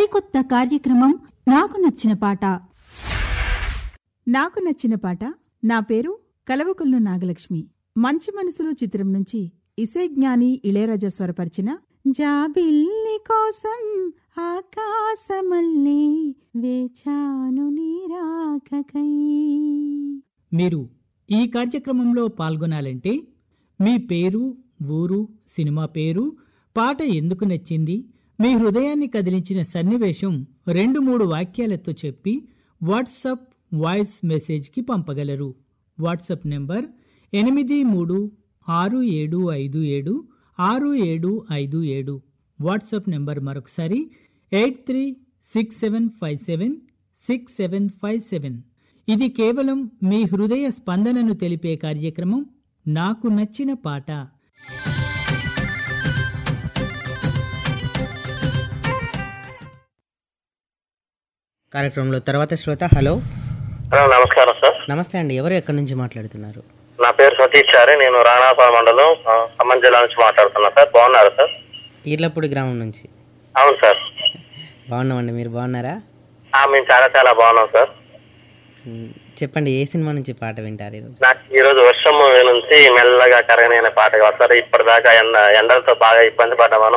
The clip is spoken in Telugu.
సరికొత్త కార్యక్రమం నాకు నచ్చిన పాట నాకు నచ్చిన పాట నా పేరు కలవకుల్లు నాగలక్ష్మి మంచి మనసులు చిత్రం నుంచి ఇసే జ్ఞాని ఇళయరాజా స్వరపరిచిన జాబిల్లి కోసం ఆకాశమల్లే వేచాను నీరాకకై మీరు ఈ కార్యక్రమంలో పాల్గొనాలంటే మీ పేరు ఊరు సినిమా పేరు పాట ఎందుకు నచ్చింది మీ హృదయాన్ని కదిలించిన సన్నివేశం రెండు మూడు వాక్యాలతో చెప్పి వాట్సప్ వాయిస్ మెసేజ్కి పంపగలరు వాట్సప్ నెంబర్ ఎనిమిది మూడు ఆరు ఏడు ఐదు ఏడు ఆరు ఏడు ఐదు ఏడు వాట్సప్ నెంబర్ మరొకసారి eight three six seven five seven six seven five seven ఇది కేవలం మీ హృదయ స్పందనను తెలిపే కార్యక్రమం నాకు నచ్చిన పాట కార్యక్రమంలో తర్వాత శ్రోత హలో హలో నమస్కారం సార్ నమస్తే అండి ఎవరు ఎక్కడి నుంచి మాట్లాడుతున్నారు నా పేరు సతీష్ చారి నేను రాణాపాల మండలం ఆ, ఖమ్మం జిల్లా నుంచి మాట్లాడుతున్నా సార్ బాగున్నారా సార్ ఈర్లపూడి గ్రామం నుంచి అవును సార్ బాగున్నామండి మీరు బాగున్నారా ఆ, మేము చాలా చాలా బాగున్నాం సార్ మ్, చెప్పండి ఏ సినిమా నుంచి పాట వింటారు ఈరోజు నాకు ఈ రోజు వర్షం నుంచి మెల్లగా కరగని అనే పాట కావాలి సార్ ఇప్పటిదాకా ఎండ ఎండలతో బాగా ఇబ్బంది పడ్డామను